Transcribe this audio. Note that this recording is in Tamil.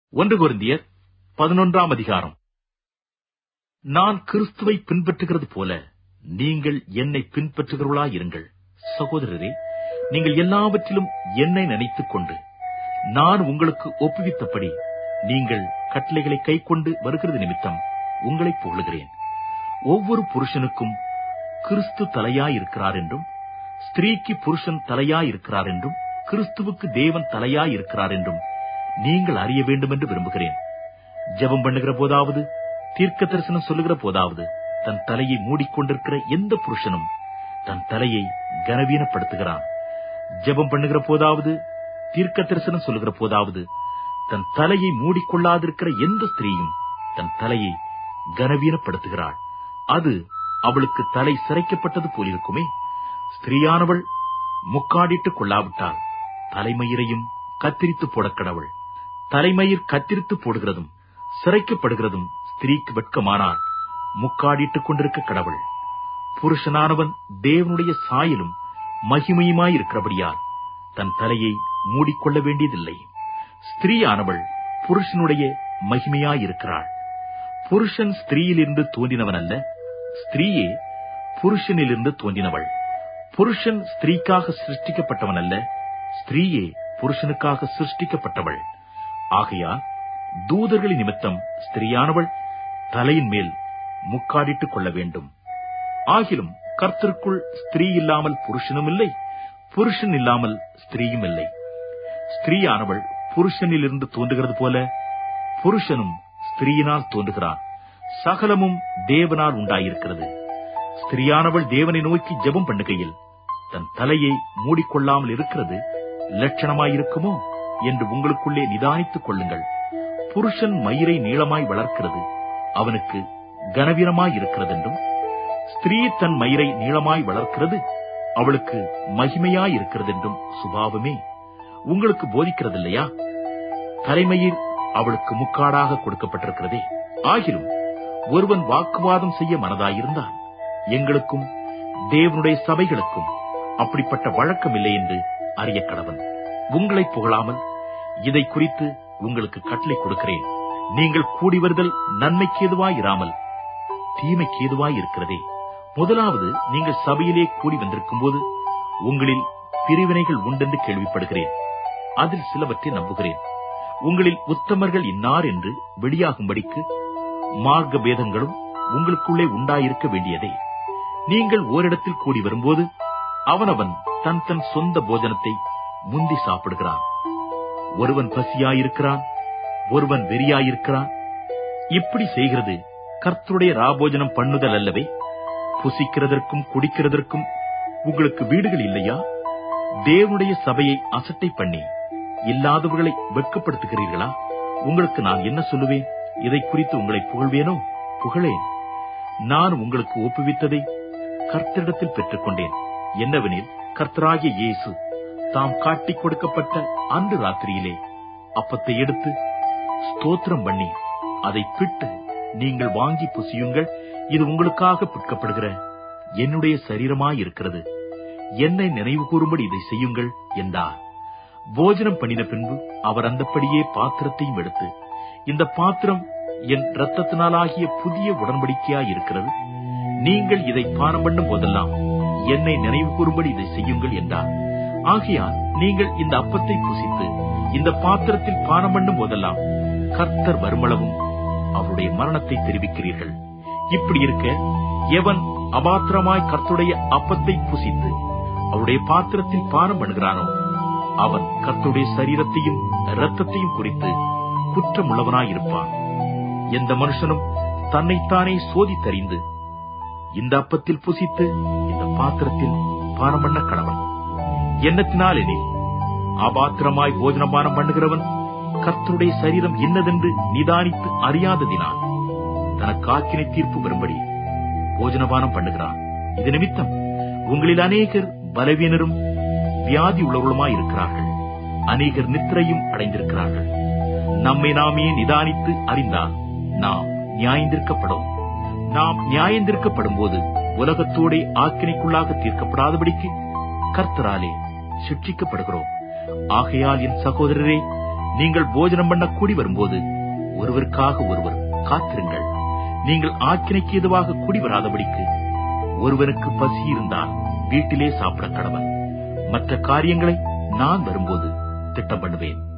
ஒன்று கொரிந்தியர் பதினொன்றாம் அதிகாரம் நான் கிறிஸ்துவை பின்பற்றுகிறது போல நீங்கள் என்னை பின்பற்றுகிறவர்களாயிருங்கள் சகோதரரே நீங்கள் எல்லாவற்றிலும் என்னை நினைத்துக் கொண்டு நான் உங்களுக்கு ஒப்புவித்தபடி நீங்கள் கட்டளைகளை கைக்கொண்டு வருகிறது நிமித்தம் உங்களை புகழுகிறேன் ஒவ்வொரு புருஷனுக்கும் கிறிஸ்து தலையாயிருக்கிறார் என்றும் ஸ்திரீக்கு புருஷன் தலையாயிருக்கிறார் என்றும் கிறிஸ்துவுக்கு தேவன் தலையாயிருக்கிறார் என்றும் நீங்கள் அறிய வேண்டும் என்று விரும்புகிறேன் ஜெபம் பண்ணுகிற போதாவது தீர்க்க தரிசனம் சொல்லுகிற போதாவது தன் தலையை மூடிக்கொண்டிருக்கிற எந்த புருஷனும் தன் தலையை கனவீனப்படுத்துகிறான் ஜெபம் பண்ணுகிற போதாவது தீர்க்க தரிசனம் சொல்லுகிற போதாவது தன் தலையை மூடிக்கொள்ளாதிருக்கிற எந்த ஸ்திரீயும் தன் தலையை கனவீனப்படுத்துகிறாள் அது அவளுக்கு தலை சிரைக்கப்பட்டது போலிருக்குமே ஸ்திரீயானவள் முக்காடிட்டுக் கொள்ளாவிட்டால் தலைமயிரையும் கத்திரித்து போடக் கடவுள் தலைமயிர் கத்திரித்து போடுகிறதும் சிறைக்கப்படுகிறதும் ஸ்திரீக்கு வெட்கமானால் முக்காடிட்டுக் கொண்டிருக்க கடவுள் புருஷனானவன் தேவனுடைய சாயலும் மகிமையுமாயிருக்கிறபடியால் தன் தலையை மூடிக்கொள்ள வேண்டியதில்லை ஸ்திரீயானவள் புருஷனுடைய மகிமையாயிருக்கிறாள் புருஷன் ஸ்திரீயிலிருந்து தோன்றினவன் அல்ல ஸ்திரீயே புருஷனிலிருந்து தோன்றினவள் புருஷன் ஸ்திரீக்காக சிருஷ்டிக்கப்பட்டவன் அல்ல ஸ்திரீயே புருஷனுக்காக சிருஷ்டிக்கப்பட்டவள் ஆகையால் தூதர்களின் நிமித்தம் ஸ்திரீயானவள் தலையின் மேல் முக்காடிட்டுக் கொள்ள வேண்டும் ஆகிலும் கர்த்தருக்குள் ஸ்திரீ இல்லாமல் புருஷனும் இல்லை புருஷன் இல்லாமல் ஸ்திரீயும் இல்லை ஸ்திரீயானவள் புருஷனிலிருந்து தோன்றுகிறது போல புருஷனும் ஸ்திரீயினால் தோன்றுகிறான் சகலமும் தேவனால் உண்டாயிருக்கிறது ஸ்திரீயானவள் தேவனை நோக்கி ஜெபம் பண்ணுகையில் தன் தலையை மூடிக்கொள்ளாமல் இருக்கிறது லட்சணமாயிருக்குமோ என்று உங்களுக்குள்ளே நிதானித்துக் கொள்ளுங்கள் புருஷன் மயிரை நீளமாய் வளர்க்கிறது அவனுக்கு கனவீனமாயிருக்கிறது என்றும் ஸ்திரீ தன் மயிரை நீளமாய் வளர்க்கிறது அவளுக்கு மகிமையாயிருக்கிறது என்றும் சுபாவமே உங்களுக்கு போதிக்கிறதில்லையா தலைமயிர் அவளுக்கு முக்காடாக கொடுக்கப்பட்டிருக்கிறதே ஆகிலும் ஒருவன் வாக்குவாதம் செய்ய மனதாயிருந்தால் எங்களுக்கும் தேவனுடைய சபைகளுக்கும் அப்படிப்பட்ட வழக்கம் இல்லை என்று அறிய கடவன் உங்களை புகழாமல் இதை குறித்து உங்களுக்கு கட்டளை கொடுக்கிறேன் நீங்கள் கூடி வருதல் நன்மைக்கு எதுவாய் இராமல் தீமைக்கு எதுவாய் இருக்கிறதே முதலாவது நீங்கள் சபையிலே கூடி வந்திருக்கும் போது உங்களில் பிரிவினைகள் உண்டென்று கேள்விப்படுகிறேன் அதில் சிலவற்றை நம்புகிறேன் உங்களில் உத்தமர்கள் இன்னார் என்று வெளியாகும்படிக்கு மார்க்க பேதங்களும் உங்களுக்குள்ளே உண்டாயிருக்க வேண்டியதே நீங்கள் ஓரிடத்தில் கூடி வரும்போது அவனவன் தன் தன் சொந்த போஜனத்தை முந்தி சாப்பிடுகிறான் ஒருவன் பசியாயிருக்கிறான் ஒருவன் வெறியாயிருக்கிறான் இப்படி செய்கிறது கர்த்தருடைய ராபோஜனம் பண்ணுதல் அல்லவே புசிக்கிறதற்கும் குடிக்கிறதற்கும் உங்களுக்கு வீடுகள் இல்லையா தேவனுடைய சபையை அசட்டை பண்ணி இல்லாதவர்களை வெட்கப்படுத்துகிறீர்களா உங்களுக்கு நான் என்ன சொல்லுவேன் இதை குறித்து உங்களை புகழ்வேனோ புகழேன் நான் உங்களுக்கு ஒப்புவித்ததை கர்த்தரிடத்தில் பெற்றுக்கொண்டேன் என்னவெனில் கர்த்தராகிய இயேசு தாம் காட்டிக் கொடுக்கப்பட்ட அன்று ராத்திரியிலே அப்பத்தை எடுத்து ஸ்தோத்திரம் பண்ணி அதை பிட்டு நீங்கள் வாங்கி புசியுங்கள் இது உங்களுக்காக பிற்கப்படுகிற என்னுடைய சரீரமாயிருக்கிறது என்னை நினைவு கூறும்படி இதை செய்யுங்கள் என்றார் போஜனம் பண்ணின பின்பு அவர் அந்தப்படியே பாத்திரத்தையும் எடுத்து இந்த பாத்திரம் என் இரத்தத்தினாலாகிய புதிய உடன்படிக்கையாயிருக்கிறது நீங்கள் இதை பானம் பண்ணும் போதெல்லாம் என்னை நினைவு கூறும்படி இதை செய்யுங்கள் என்றார் ஆகையால் நீங்கள் இந்த அப்பத்தை புசித்து இந்த பாத்திரத்தில் பானம் பண்ணும் போதெல்லாம் கர்த்தர் வருமளவும் அவருடைய மரணத்தை தெரிவிக்கிறீர்கள் இப்படி இருக்க எவன் அபாத்திரமாய் கர்த்துடைய அப்பத்தை புசித்து அவருடைய பாத்திரத்தில் பானம் பண்ணுகிறானோ அவன் கர்த்துடைய சரீரத்தையும் இரத்தத்தையும் குறித்து குற்றமுள்ளவனாயிருப்பான் எந்த மனுஷனும் தன்னைத்தானே சோதித்தறிந்து இந்த அப்பத்தில் புசித்து இந்த பாத்திரத்தில் பானம் பண்ண கடவன் எண்ணத்தினால் எனில் அபாத்திரமாய் போஜனபானம் பண்ணுகிறவன் கர்த்தருடைய சரீரம் இன்னதென்று நிதானித்து அறியாததினால் தனக்கு ஆக்கினை தீர்ப்பு வரும்படி போஜனபானம் பண்ணுகிறான் இது நிமித்தம் உங்களில் அநேகர் பலவீனரும் வியாதி உள்ளவர்களுமாய் இருக்கிறார்கள் அநேகர் நித்திரையும் அடைந்திருக்கிறார்கள் நம்மை நாமே நிதானித்து அறிந்தால் நாம் நியாயந்திருக்கப்படும் நாம் நியாயந்திருக்கப்படும் போது உலகத்தோடே ஆக்கினைக்குள்ளாக தீர்க்கப்படாதபடிக்கு கர்த்தராலே சிக்ஷிக்கப்படுகிறோம் ஆகையால் என் சகோதரரே நீங்கள் போஜனம் பண்ண கூடி வரும்போது ஒருவருக்காக ஒருவர் காத்திருங்கள் நீங்கள் ஆக்கினைக்கு எதுவாக கூடி வராதபடிக்கு ஒருவனுக்கு பசி இருந்தால் வீட்டிலே சாப்பிட கடவன் மற்ற காரியங்களை நான் வரும்போது திட்டம் பண்ணுவேன்